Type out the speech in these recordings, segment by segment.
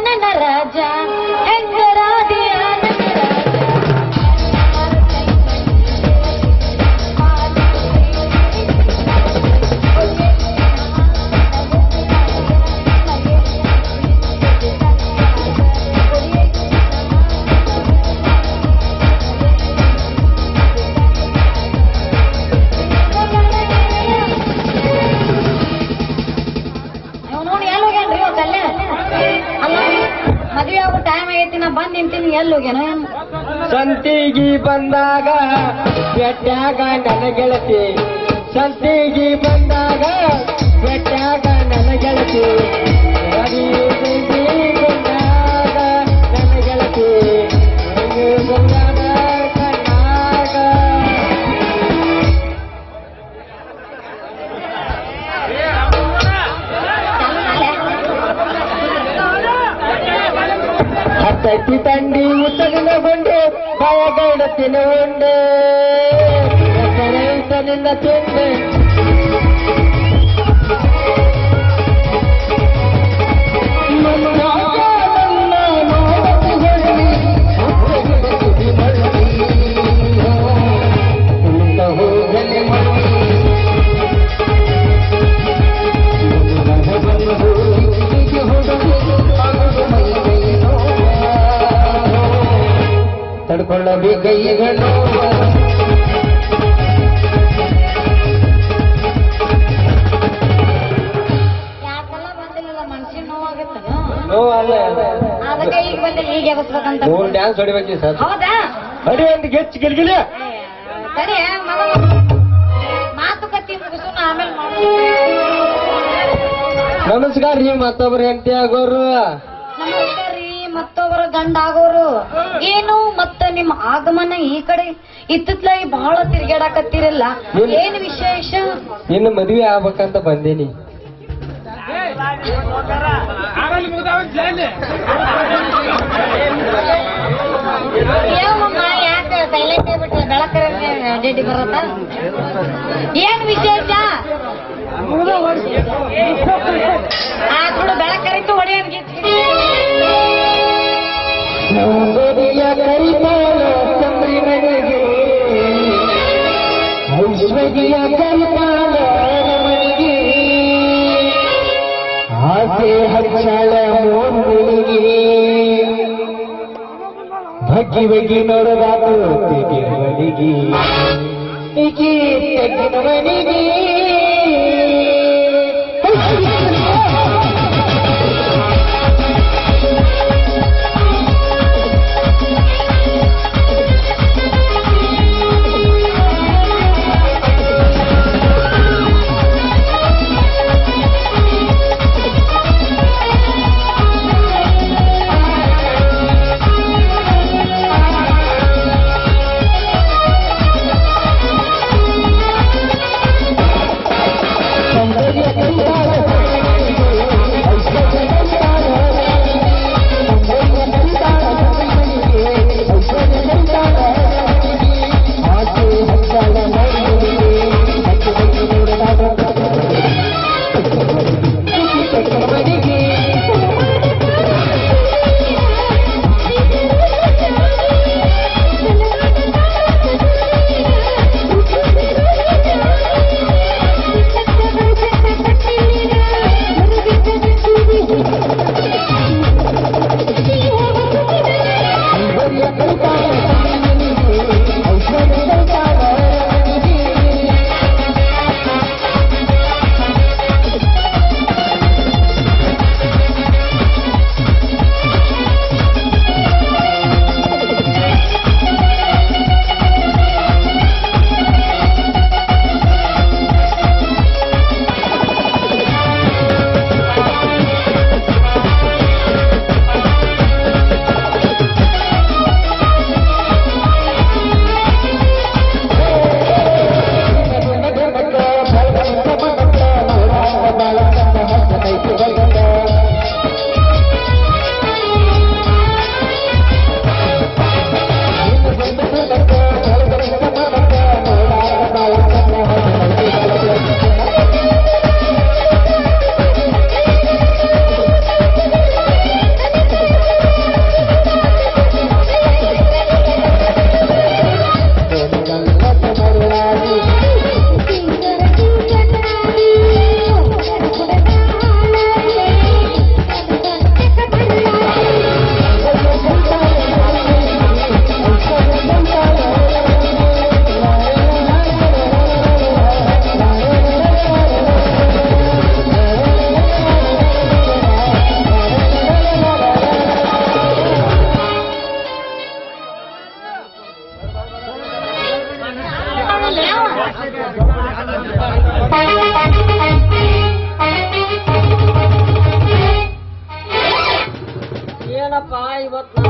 ನನ್ನ ರಾಜ ಹೆಂಗರಾದಿಯ ನನ್ನ ಇವ್ ನೋಡಿ ಎಲ್ಲಿ ಹೋಗ್ಯಾನ್ರಿ ಇವ ಕಲ್ಯ ಅಲ್ಲ ಮದ್ವೆ ಆಗೋ ಟೈಮ್ ಆಗೈತಿ ನಾ ಬಂದ್ ನಿಂತೀನಿ ಎಲ್ಲಿ ಹೋಗ್ಯಾನ ಸಂತಿಗಿ ಬಂದಾಗ ಬೆಟ್ಟಾಗ ನನ್ನ ಗೆಳತಿ ಸಂತಿಗಿ ಬಂದಾಗ ಬೆಟ್ಟಾಗ ನನ್ನ ಗೆಳತಿ ಬರೀ ಸಂತಿ ಬಂದಾಗ ನನ್ನ ಗೆಳತಿ ಹಂಗೆ ಬಂದಾಗ ಕಣ್ಣಾಗ ಹತ್ತೈತಿ ತಂಡಿ ಉತ್ತಲಿನ ಬಂಡೆ ಬಾಯಗೈಡತಿನ ಉಂಡೆ ರೈತನಿಂದ ತಿಂಡೆ ತಡ್ಕೊಳ್ಳಬೇಕೈಗಳು ಯಾಕಲ್ಲ ಬಂದಿಲ್ಲಲ್ಲ ಮನ್ಸಿನ ನೋವಾಗತ್ತನ ನೋವಲ್ಲ ಅದಕ್ಕೆ ಈಗ ಬಂದಿಲ್ಲ ಈಗ ಎಗಸ್ಬೇಕಂತ ಮೂರ್ ಡ್ಯಾನ್ಸ್ ಹೊಡಿಬೇಕು ಸರ್ ಹೌದಾ ಹೊಡಿ ಅಂತ ಗೆಚ್ಚ ಗಿಲ್ಗಿಲಿ ಸರಿ ಮೊದಲು ಮಾತುಕತೆ ಮುಗಿಸೋಣ ಆಮೇಲೆ ಮಾಡೋಣ ನಮಸ್ಕಾರ ರೀ ಮತ್ತೊಬ್ರು ಹೆಂಡತಿ ಆಗೋರು ನಮಸ್ಕಾರ ರೀ ಮತ್ತೊಬ್ಬರ ಗಂಡ ಆಗೋರು ಏನು ಮತ್ತ ನಿಮ್ಮ ಆಗಮನ ಈ ಕಡೆ ಇತ್ತಿತ್ಲಾಗಿ ಬಹಳ ತಿರ್ಗಾಡಕತ್ತಿರಲ್ಲ ಏನ್ ವಿಶೇಷ ಇನ್ನು ಮದ್ವೆ ಆಗ್ಬೇಕಂತ ಬಂದೀನಿ ಏವಮ್ಮ ಯಾಕೆ ಸೈಲೆಂಟ್ ಆಗ್ಬಿಟ್ರೆ ಬೆಳಕರ ರೆಡಿ ಬರತ್ತ ಏನ್ ವಿಶೇಷ ಆ ಬಿಡು ಬೆಳಕರಿತು ಹೊಡೆಯೋನ್ ಸೌಂದರ್ಯ ಕರಿತಾಳ ಚಂದ್ರಿನಗೆ ಐಶ್ವರ್ಯ ಕರಿತಾಳ ರಮಣಿಗೆ ಆಸೆ ಹಚ್ಚಾಳ ಮೋಂಗುಳಿಗೆ ಬಗ್ಗಿ ಬಗ್ಗಿ ನೋಡದಾತು ತೆಗಿನವನಿಗೆ ಈಕೆ ತೆಗಿನವನಿಗೆ ಇವತ್ತು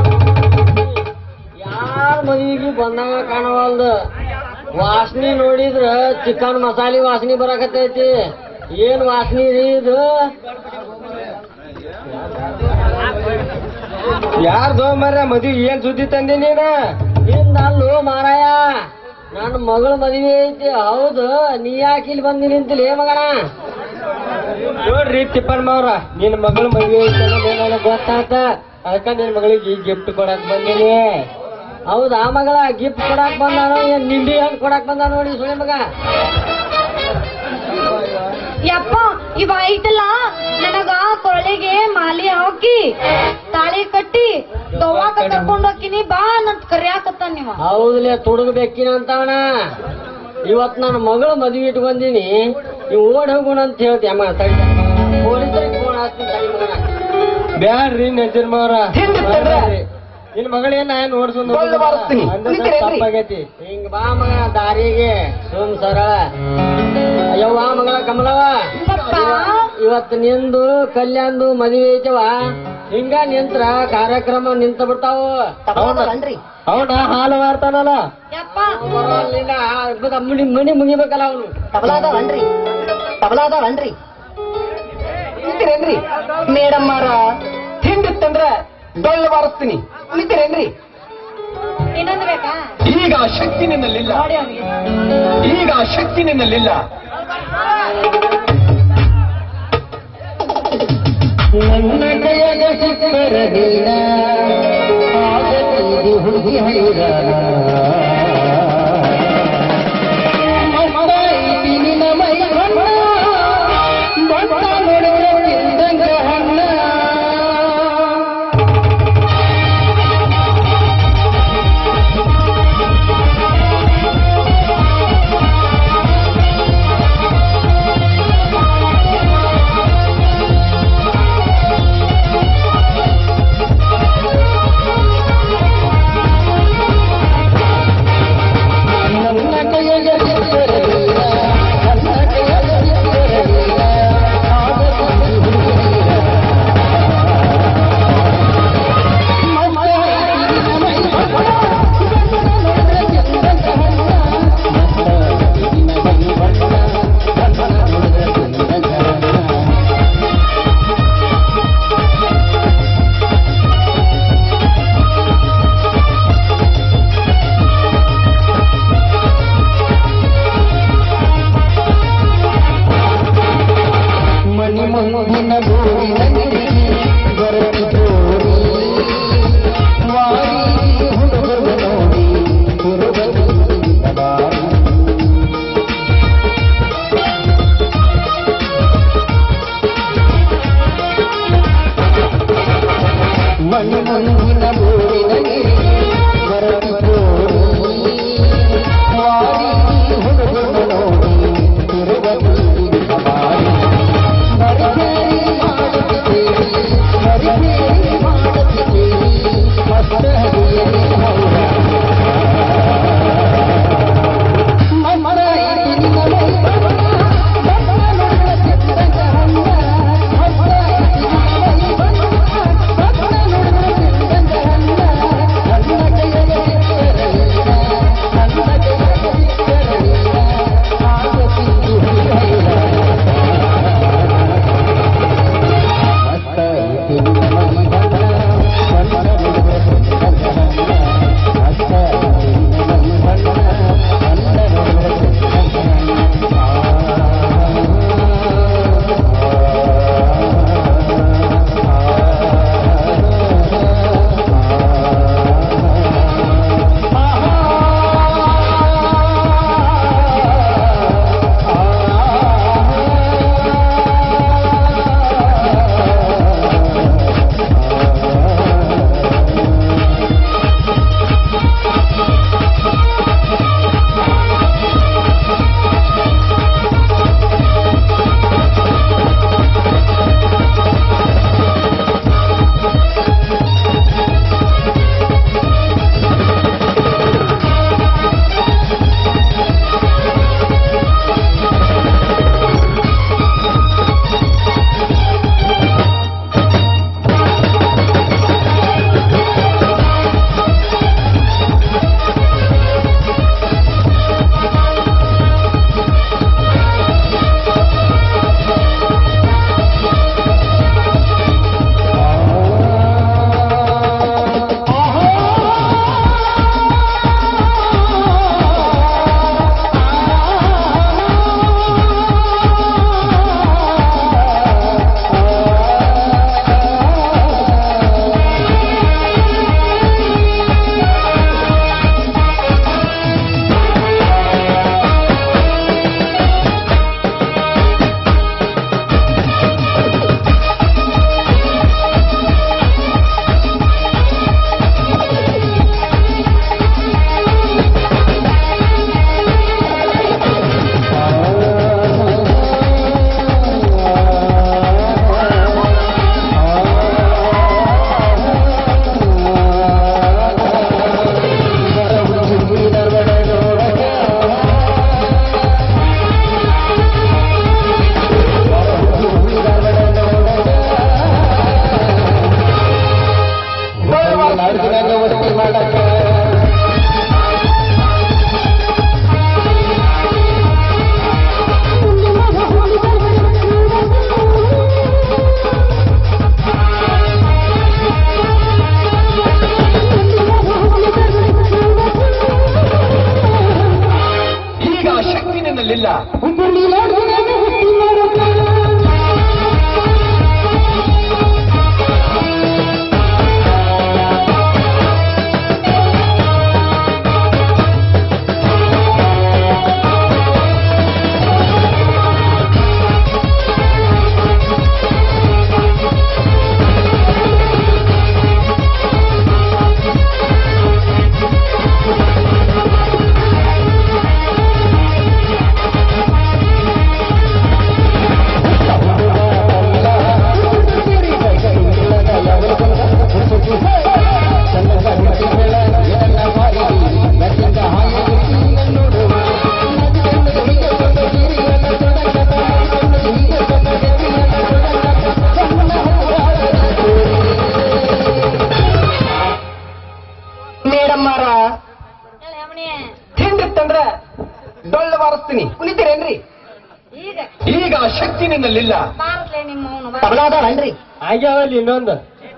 ಯಾರ ಮದುವೆಗೆ ಬಂದಾಗ ಕಾಣವಲ್ದು ವಾಸನೆ ನೋಡಿದ್ರ ಚಿಕನ್ ಮಸಾಲೆ ವಾಸನೆ ಬರಾಕತ್ತೈತಿ ಏನ್ ವಾಸನೆ ರೀ ಇದು ಯಾರ್ದೋ ಮರ ಮದ್ವಿ ಏನ್ ಸುದ್ದಿ ತಂದೆ ನೀನ ನಿಂದ ಅಲ್ಲೋ ಮಾರಾಯ ನನ್ನ ಮಗಳ ಮದುವೆ ಐತಿ ಹೌದು ನೀ ಯಾಕೆ ಇಲ್ಲಿ ಬಂದಿ ನಿಂತಿಲ್ಲ ಏ ಮಗಣ ನೋಡ್ರಿ ತಿಪ್ಪಣ್ಣ ಮಾವ್ರ ನಿನ್ ಮಗಳ ಮದ್ವೆ ಐತೆ ಅನ್ನೋದು ನನಗ್ ಗೊತ್ತಾತ ಅದಕ್ಕ ನಿನ್ ಮಗಳಿಗೆ ಗಿಫ್ಟ್ ಕೊಡಕ್ ಬಂದೀನಿ ಹೌದಾ ಮಗಳ ಗಿಫ್ಟ್ ಕೊಡಾಕ್ ಬಂದಾನೋ ಏನ್ ನಿಂಡಿ ಹಣ್ಣು ಕೊಡಾಕ್ ಬಂದ ನೋಡಿ ಸುಳಿ ಮಗ ಯಪ್ಪ ಇವ ಐತಲ್ಲ ನನಗ ಕೊಳಿಗೆ ಮಾಲಿ ಹಾಕಿ ತಾಳಿ ಕಟ್ಟಿ ದವಾಕ ಕರ್ಕೊಂಡ್ ಹೋಗ್ತೀನಿ ಬಾ ನಂತ ಕರಿಯಾಕತ್ತ ನೀವ ಹೌದ್ಲೆ ತುಡುಗ ಬೆಕ್ಕಿನ ಅಂತವಣ ಇವತ್ ನನ್ನ ಮಗಳ ಮದುವೆ ಇಟ್ಕೊಂಡೀನಿ ನೀವು ಓಡ್ ಹೋಗೋಣ ಅಂತ ಹೇಳ್ತಿ ಅಮ್ಮ ತಡಿ ಪೊಲೀಸರಿಗೆ ಫೋನ್ ಹಾಕ್ತೀನಿ ತಡಿ ಮಗನ ಬ್ಯಾಡ್ರಿ ನೆಜ್ಜರ್ ಮಾವ್ರ ತಿಂಡಿ ತಿಂದ್ರೆ? ನಿನ್ ಮಗಳೇನ ಓಡ್ಸೊಂದು ಒಳ್ಳೆ ಬಾರಿಸ್ತೀನಿ. ನಿಂತಿರೇನ್ರಿ? ತಪ್ಪಾಗೈತಿ ಹಿಂಗ್ ಬಾ ಮಗ ದಾರಿಗೆ ಸುಮ್ ಸರಳ ಅಯ್ಯವ್ವ ಮಗಳ ಕಮಲವ ಪಪ್ಪ ಇವತ್ತು ನಿಂದು ಕಲ್ಯಾಣದು ಮದುವೆ ಐತವ ಹಿಂಗ ನಿಂತ್ರ ಕಾರ್ಯಕ್ರಮ ನಿಂತ ಬಿಡ್ತಾವು ತಗೊಳ್ಳೋದಲ್ರಿ ಅವನ ಹಾಲು ಮಾರ್ತಾನಲ್ಲ ಯಪ್ಪ ಬರೋಲ್ಲಿಲ್ಲ, ಇವಾಗ ಮಣಿ ಮಣಿ ಮುಗಿಬೇಕಲ್ಲ ಅವನು ತಬಲಾದವನ್ರಿ ತಬಲಾದವನ್ರಿ ನಿಂತಿರೇನ್ರಿ ಮೇಡಮ್ ಮಾರ ಹಿಂದಿತ್ತಂದ್ರ ಡೊಳ್ಳು ಬಾರಿಸ್ತೀನಿ ನಿಂತಿರೇನ್ರಿ ಇನ್ನೊಂದು ಬೇಕಾ ಈಗ ಆ ಶಕ್ತಿ ನಿನ್ನಲ್ಲಿಲ್ಲ ನೋಡಿ ಅವ್ನಿಗೆ ಈಗ ಆ ಶಕ್ತಿ ನಿನ್ನಲ್ಲಿಲ್ಲ ನನ್ನ ಕೈಯಾಗ ಸಿಕ್ಕರ ದಿನ ಆಗತ್ತಿದು ಹುಡುಗಿ ಹೈರಾಣ ಮಕ್ಕಳೈತಿ ನಿನ್ನ ಮೈ ಬಣ್ಣ ಬಣ್ಣ ನೋಡಿದ್ರೆ ತಿಂದಂಗ ಹಣ್ಣ ನನ್ನ ಕೈಯಾಗ ಸಿಕ್ಕರ ದಿನ ನನ್ನ ಕೈಯಾಗ ಸಿಕ್ಕರ ದಿನ ಆಗತ್ತಿದು ಹುಡುಗಿ ಮನಿ ಮುಂದಿನ ಗೋರಿನಲ್ಲಿ ಬರತಿ ಜೋಡಿ ವಾರಿ ಹುಡುಗರು ನೋಡಿ ಹುಡುಗರು ಬಾರಿ ಮನಿ ಮುಂದಿನ ಗೋರಿನಲ್ಲಿ ಬರತಿ ಜೋಡಿ ವಾರಿ ಹುಡುಗರು ನೋಡಿ ಹುಡುಗರು ಬಾರಿ ಬರಬೇಡಿ ಮಾಡುತ್ತೇವೆ ಶಕ್ತಿನಿನ್ನಲ್ಲಿಲ್ಲ ಬಾರತ್ಲೆ ನಿಮ್ಮ ಅವನು ತಬಲ ಅದಾವನ್ರಿ ಆಗ್ಯಾವಲ್ಲಿ ಇನ್ನೊಂದು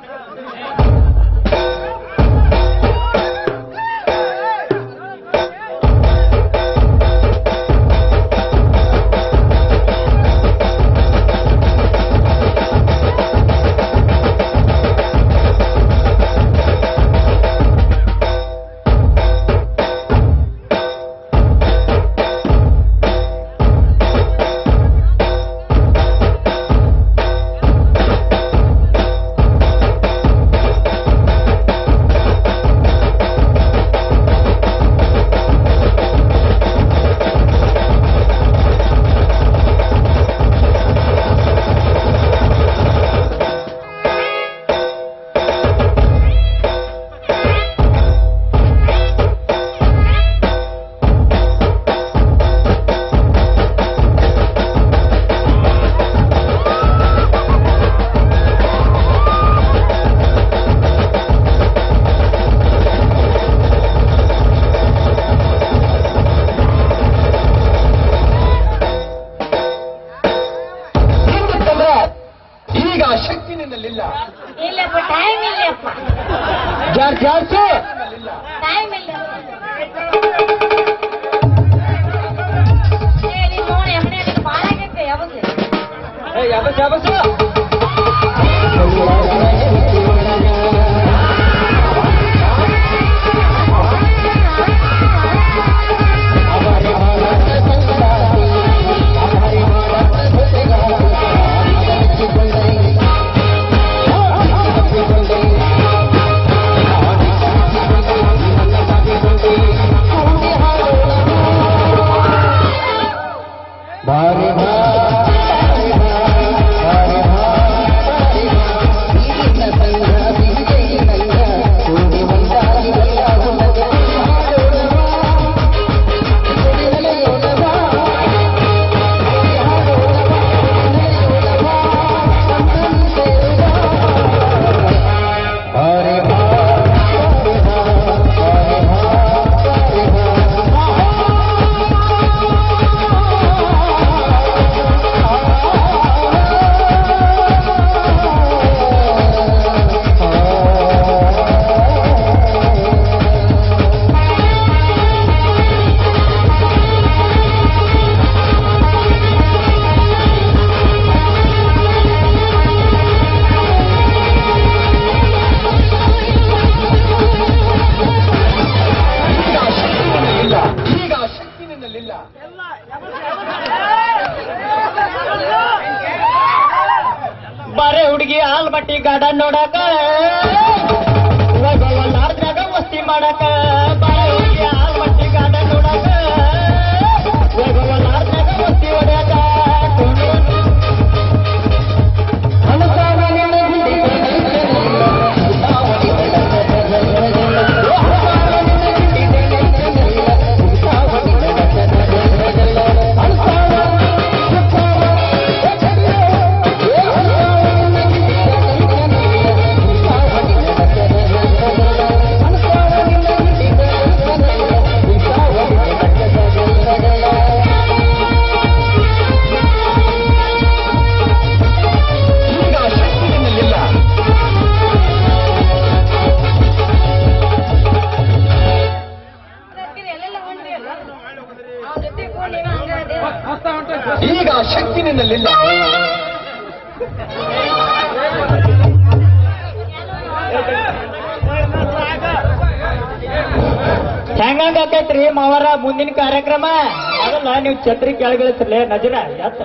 ಹಿಂದಿತ್ತಂದ್ರ ಈಗ ಆ ಶಕ್ತಿ ನಿನ್ನಲ್ಲಿಲ್ಲ ಇಲ್ಲಪ್ಪ ಟೈಮ್ ಇಲ್ಲಪ್ಪ ಜಾರ್ ಜಾರ್ಸು ಟೈಮ್ ಇಲ್ಲ ಹೇಳಿ ನೋಡಿ ಎಮ್ಮೆ ಭಾಳ ಆಗೈತೆ ಯಾವಾಗ ಏ ಯಾಬಸ್ ಯಾಬಸ್ಸು ಈಗ ಆ ಶಕ್ತಿ ನಿನ್ನಲ್ಲಿಲ್ಲ ಈಗ ಆ ಶಕ್ತಿ ನಿನ್ನಲ್ಲಿಲ್ಲ ಬಾರೆ ಹುಡುಗಿ ಹಾಲ್ ಬಟ್ಟಿ ಗಾರ್ಡನ್ ನೋಡಕ ಲಾರ್ಜ್ನಾಗ ಮಸ್ತಿ ಮಾಡಕ ಬಾರೆ ಹುಡುಗಿ ಹಾಲ್ ಬಟ್ಟಿ ಗಾರ್ಡನ್ ನೋಡಕ ಲಾರ್ಜ್ನಾಗ ಮಸ್ತಿ ಹೊಡ್ಯಾಕ ಈಗ ಆ ಶಕ್ತಿ ನಿನ್ನಲ್ಲಿಲ್ಲ ಎಲ್ಲೆಲ್ಲ ಹೊಂಟ್ರಿ ಅಲ್ಲ ಅವ್ನ ಜೊತೆ ಕೂಡಿ ಹಂಗ ಅದೇ ಈಗ ಆ ಶಕ್ತಿ ನಿನ್ನಲ್ಲಿಲ್ಲ ಹೆಂಗಾಕೈತ್ರಿ ಮಾವರ ಮುಂದಿನ ಕಾರ್ಯಕ್ರಮ ಅದಲ್ಲ ನೀವು ಛತ್ರಿ ಕೆಳಗಿಳಿಸ್ರಲೇ ನಜರ ಯಾತ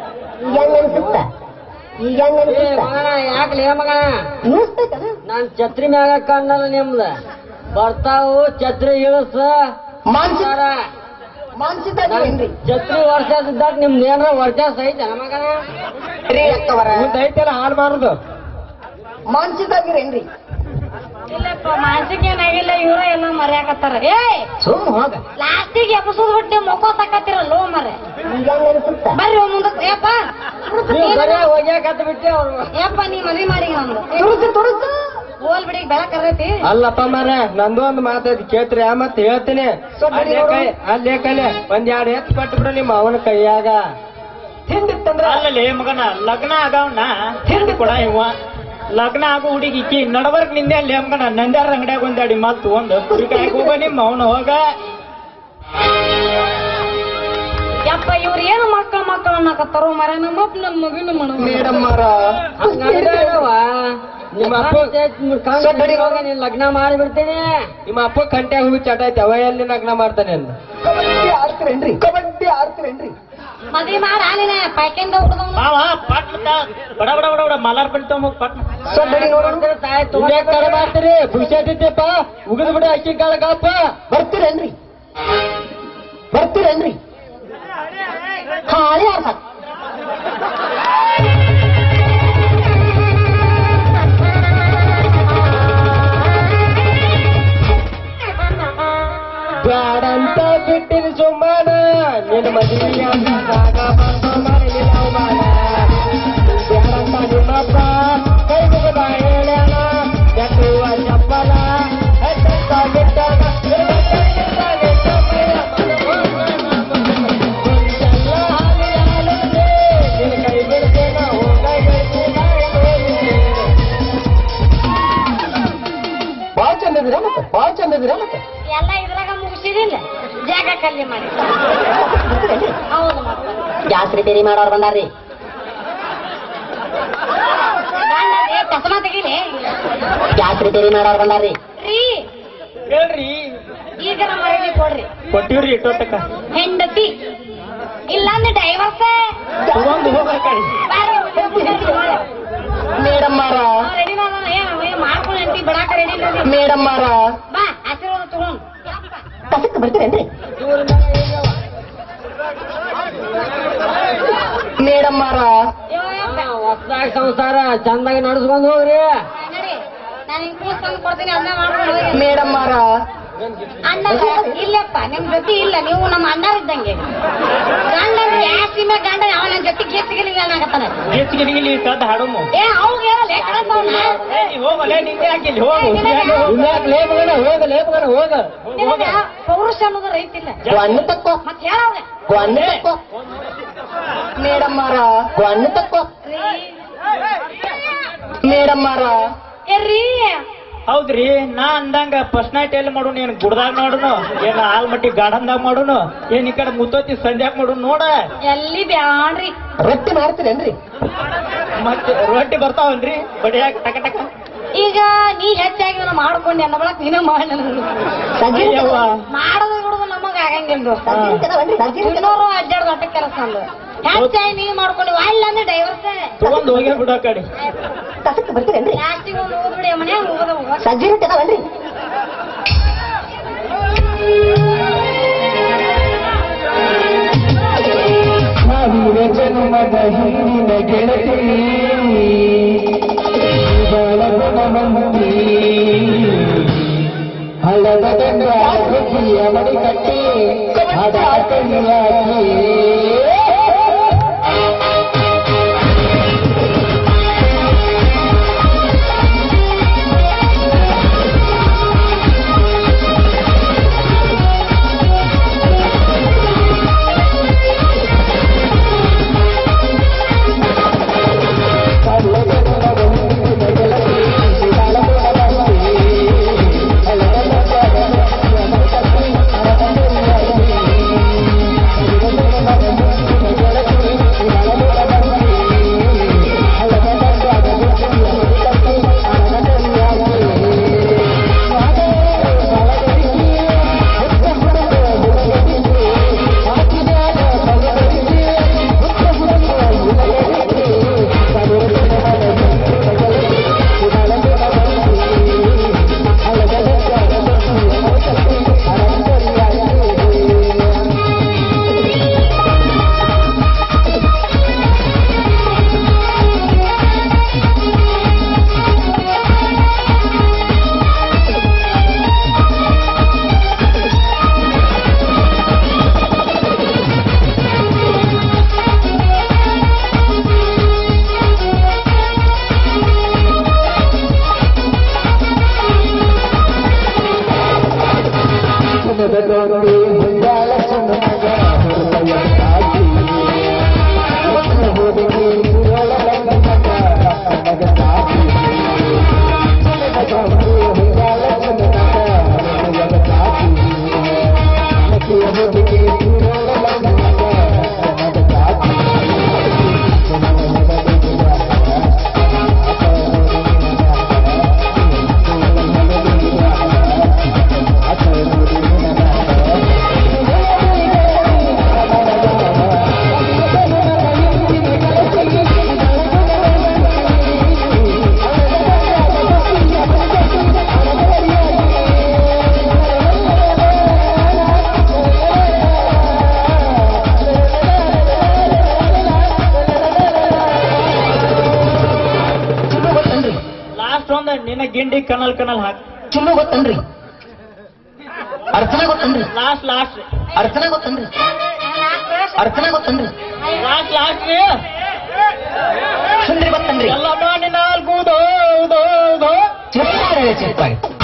ಏ ಮಗನ ಯಾಕ್ಲೇ ಮಗನ ನಾನ್ ಛತ್ರಿ ಮ್ಯಾಗ ಕಣ್ಣಲ್ಲ ನಿಮ್ದ ಬರ್ತಾವು ಛತ್ರಿ ಇಳಿಸ ಮಾನ್ಸಿಕ ಮಾನ್ಸಿಕ ಛತ್ರಿ ವರ್ಷ ಇದ್ದಾಗ ನಿಮ್ದು ಏನಾರ ವರ್ಷ ಐತೆ ಮಗನ ಮುಂದ್ ಐತಲ್ಲ ಹಾಲ್ ಮಾರುದು ಮಾನ್ಸಿದಾಗಿರೇನ್ರಿ ಇಲ್ಲಪ್ಪ ಮಾನಸಿಕ ಏನಾಗಿಲ್ಲ ಇವ್ರ ಎಲ್ಲ ಮರ್ಯಾಕತ್ತಾರ ಏ ಸುಮ್ ಹೋಗ ಲಾಸ್ಟಿಗೆ ಎಬ್ಸೋದ್ ಬಿಟ್ಟು ಮೊಕ್ಕ ಸಾಕತ್ತಿರಲ್ಲ ಲೋ ಮರೆ ಬರ್ರಿ ಹೋಗ್ ಮುಂದಕ್ಕೆ ಏಪ್ಪ ನೀವು ಬರೇ ಹೋಗ್ಯಾಕತ್ ಬಿಟ್ಟೆ ಅವ್ರು ಏಪ್ಪ ನೀ ಮದ್ವಿ ಮಾಡಿ ನಮ್ದು ತುಡುಸು ತುಡುಸು ಹೋಲ್ ಬಿಡಿ ಬೆಳಕ್ ಕರೈತಿ ಅಲ್ಲಪ್ಪ ಮಾರ ನಂದು ಒಂದು ಮಾತೈತಿ ಕೇಳ್ತ್ರಿ ಮತ್ ಹೇಳ್ತೀನಿ ಅಲ್ಲೇ ಕೈ ಅಲ್ಲೇ ಕಲೆ ಒಂದ್ ಎರಡ್ ಎತ್ ಕೊಟ್ಟು ಬಿಡು ನಿಮ್ಮ ಅವನ ಕೈಯಾಗ ಹಿಂದಿತ್ತಂದ್ರ ಅಲ್ಲಲ್ಲಿ ಮಗನ ಲಗ್ನ ಆಗವನ ಹಿಂದ್ ಕೊಡ ಇವ ಲಗ್ನ ಆಗೋ ಹುಡುಗಿ ಈಕಿ ನಡಬರ್ಕ್ ನಿಂದೆ ಅಲ್ಲಿ ಮಗನ ನಂದ್ಯಾರ ಅಂಗಡಿಯಾಗ ಒಂದಾಡಿ ಮತ್ ಒಂದು ಕುರಿಕಾಯಿ ಹೋಗ ನಿಮ್ಮ ಅವನು ಹೋಗ ಯಪ್ಪ ಇವ್ರು ಏನು ಮಕ್ಕಳ ಮಕ್ಕಳ ಅನ್ನಕತ್ತಾರೋ ಮರ ನಮ್ಮಪ್ಪ ನನ್ನ ಮಗನ ಮಣ ಮೇಡಮ್ ಮಾರ ನಿಮ್ಮ ಅಪ್ಪ ನೀನ್ ಲಗ್ನ ಮಾಡಿಬಿಡ್ತೀನಿ ನಿಮ್ಮ ಅಪ್ಪ ಕಂಟ್ಯಾಗ ಹೋಗಿ ಚಟ ಐತಿ ಅವ ಎಲ್ಲಿ ಲಗ್ನ ಮಾಡ್ತಾನೆ ಅಂದ ಕಬಡ್ಡಿ ಆಡ್ತೀರೇನ್ರಿ ಕಬಡ್ಡಿ ಆಡ್ತೀರೇನ್ರಿ ಮದ್ವಿ ಮಾಡ ಆಲಿನ ಪಾಯ್ಕೆಂದ ಹುಡ್ದವ್ನು ಮಾವ ಪಟ್ ಬಡ ಬಡ ಬಡ ಬಡ ಮಲಾರ್ ಬಳಿ ತಗೊಂಡ್ ಪಟ್ ಸೊಡ್ಡಡಿ ನೋಡೋಣ ತಾಯಿ ಇನ್ಯಾಕ್ ತಡ ಮಾಡ್ತೀರಿ ಪುರುಷ ಉಗಿದ್ ಬಿಡ ಅಕ್ಕಿ ಕಾಳಗಪ್ಪ ಬರ್ತೀರೇನ್ರಿ ಬರ್ತೀರೇನ್ರಿ ಖಾಲಿ ಅರ್ಥ ಬ್ಯಾಡಂತ ಬಿಟ್ಟಿರಿ ಸುಮ್ಮನ ನಿನ್ನ ಮದುವೆ ಆಗ ಬಂದು ಮಾಡಲಿಲ್ಲ ಅವಮಾನ ಬ್ಯಾಡಂತ ನಿಮ್ಮಪ್ಪ ಕೈ ಮುಗಿದ ಹೇಳ್ಯಾನ ಎತ್ತುವ ಚಪ್ಪಲ ಎತ್ತಂತ ಬಿಟ್ಟಾಗ ಕೈ ಬಿಡ್ತೇನ ಹೋಗಾಯ್ ಬಾಳ ಚಂದ ಇದೀರ ಮತ್ತೆ ಬಾಳ ಚಂದ ಇದೀರ ಮತ್ತೆ ಎಲ್ಲ ಇದ್ರಾಗ ಮುಗಿಸಿದಿಲ್ಲ ಜಾಗ ಕಲ್ಲಿ ಮಾಡಿ ಹೌದು ಮತ್ತೆ ಗ್ಯಾಸ್ ರಿಪೇರಿ ಮಾಡೋರು ಬಂದಾರ್ರಿ ಗಂಡನೇ ಚಸ್ಮಾ ತೆಗಿಲಿ ಗ್ಯಾಸ್ ರಿಪೇರಿ ಮಾಡೋರು ಬಂದಾರ್ರಿ ರೀ ಹೇಳ್ರಿ ಈಗ ನಮ್ಮ ಮರಳಿ ಕೊಡ್ರಿ ಕೊಟ್ಟಿವ್ರಿ ಇಟ್ಟೋತಕ್ಕ ಹೆಂಡತಿ ಇಲ್ಲಾಂದ್ರೆ ಡೈವರ್ಸ್ ತಗೊಂಡು ಹೋಗ್ರ ಕಡೆ ಮೇಡಮ್ ಮಾರ ರೆಡಿ ಮಾಡ್ಕೊಂಡು ಹೆಂಡತಿ ಬಿಡಾಕ ರೆಡಿ ಮೇಡಮ್ ಮಾರ ಬಾ ಆಶೀರ್ವಾದ ತಗೊಂಡ್ ಕಸಕ್ಕೆ ಬರ್ತೀರೇನ್ರಿ ಮೇಡಮ್ ಮಾರ ಹೊಸದಾಗ ಸಂಸಾರ ಚಂದಾಗಿ ನಡ್ಸ್ಕೊಂಡ್ ಹೋಗ್ರಿ ನಡಿ ನಾನು ಹಿಂಗ್ ಕೂಸ್ ತಂದು ಕೊಡ್ತೀನಿ ಅದನ್ನ ಮಾಡ್ಕೊಂಡು ಹೋಗಿ. ಮೇಡಮ್ ಮಾರ ಅಣ್ಣ ಇಲ್ಲಪ್ಪ ನಿಮ್ ಜೊತೆ ಇಲ್ಲ ನೀವು ನಮ್ಮ ಅಣ್ಣಾರ್ ಇದ್ದಂಗೆ ಗಂಡ ಜಾಸ್ತಿ ಮೇಲೆ ಗಂಡ ಯಾವ ನನ್ನ ಜೊತೆ ಗೆತ್ತಿಗೆ ಏನಾಗತ್ತಾನ ಹೆಚ್ಚಿಗೆ ನಿಗಿಲಿ ಸದ್ ಹಾಡಮು ಏ ಅವ್ಗೆ ಹೇಳಲ್ಲ ಕಳಸವ್ನ ಏ, ನೀ ಹೋಗಲೇ ನಿಂದೆ ಹಾಕಿಲ್ಲಿ ಹೋಗು ಇನ್ಯಾಕ್ ಲೇ ಮಗನ ಹೋಗ ಲೇ ಮಗನ ಹೋಗ ನಿನಗ ಪೌರುಷ ಅನ್ನೋದು ರೈತಿಲ್ಲ ಗೊಣ್ಣು ತಕ್ಕೋ ಮತ್ ಹೇಳವ್ರೆ ಗೊಣ್ಣು ತಕ್ಕೋ ಮೇಡಮ್ ಮಾರ ಗೊಣ್ಣು ತಕ್ಕೋ ಮೇಡಮ್ ಮಾರ ಎರ್ರಿ ಹೌದ್ರಿ ನಾ ಅಂದಂಗ ಫಸ್ಟ್ ನೈಟ್ ಎಲ್ಲಿ ಮಾಡೋಣ ಏನ್ ಗುಡ್ದಾಗ ಮಾಡೋನು ಏನ್ ಆಲ್ಮಟ್ಟಿ ಗಾರ್ಡನ್ದಾಗ ಮಾಡೋನು ಏನ್ ಈ ಕಡೆ ಮುತ್ತೋತಿ ಸಂಧ್ಯಾಕ್ ಮಾಡೋನು ನೋಡ ಎಲ್ಲಿ ಬ್ಯಾಡ್ರಿ ರೊಟ್ಟಿ ಮಾಡ್ತೀರೇನ್ರಿ ಮತ್ತೆ ರೊಟ್ಟಿ ಬರ್ತಾವನ್ರಿ ಬಡಿಯಾಕ ಟಕ ಟಕ ಈಗ ನೀ ಹೆಚ್ಚಾಗಿ ನಾನು ಮಾಡ್ಕೊಂಡೆ ಅಂದ ಬಳಕ ನೀನು ಮಾಡಿ ನನಗೆ ಅಯ್ಯವ್ವ. ಮಾಡೋದು ಬಿಡೋದು ನಮಗ ಆಗಂಗಿಲ್ಲ ದೋಸ್ತ ಸರ್ಜರಿ ತಗೋಬನ್ರಿ ಸರ್ಜರಿ ಇನ್ನೂರು ಅಡ್ಡಾಡ್ ದೊಡ್ಡ ಕೆಲಸ ಅಂದು ಹೆಚ್ಚಾಗಿ ನೀ ಮಾಡ್ಕೊಂಡು ಇಲ್ಲ ಅಂದ್ರೆ ಡೈವರ್ಸ್ ತಗೊಂಡ್ ಹೋಗ್ಯ ಬಿಡ ಆ ಕಡೆ ಕಸಕ್ಕೆ ಬರ್ತೀರೇನ್ರಿ ಲಾಸ್ಟಿಗೆ ಒಂದು ಹೋಗ್ಬಿಡಿ ಮನ್ಯಾಗ ಹೋಗೋದ ಹೋಗ ಸರ್ಜರಿ ತಗೋಬನ್ರಿ ಸಾವಿರ ಜನ್ಮದ ಹಿಂದಿನ ಗೆಳತಿ ಬಾಳ ಗುಣವಂತಿ ಹಳದ ಗಂಗಾ ಹುಟ್ಟಿಯ ಮಡಿ ಕಟ್ಟಿ ಹದ ಕೈಯಾಕಿ ಮುಂದಾಳ ಚಂದ್ರಗ ಹೃದಯ ಸಾಗಿ ಇನ್ನ ಗಿಂಡಿ ಕನಲ್ ಕನಲ್ ಹಾಕ್ ಚಿನ್ನು ಗೊತ್ತನ್ರಿ ಅರ್ಚನಾ ಗೊತ್ತನ್ರಿ ಲಾಸ್ಟ್ ಲಾಸ್ಟ್ ಅರ್ಚನಾ ಗೊತ್ತನ್ರಿ ಅರ್ಚನಾ ಗೊತ್ತನ್ರಿ ಲಾಸ್ಟ್ ಲಾಸ್ಟ್ ರೀ ಸುಂದರಿ ಗೊತ್ತನ್ರಿ ಎಲ್ಲ ಮಾಡಿ ನಾಲ್ಕು ದೋ ದೋ ದೋ ಚಿಪ್ಪಾಗಿ ಚಿಪ್ಪಾಗಿ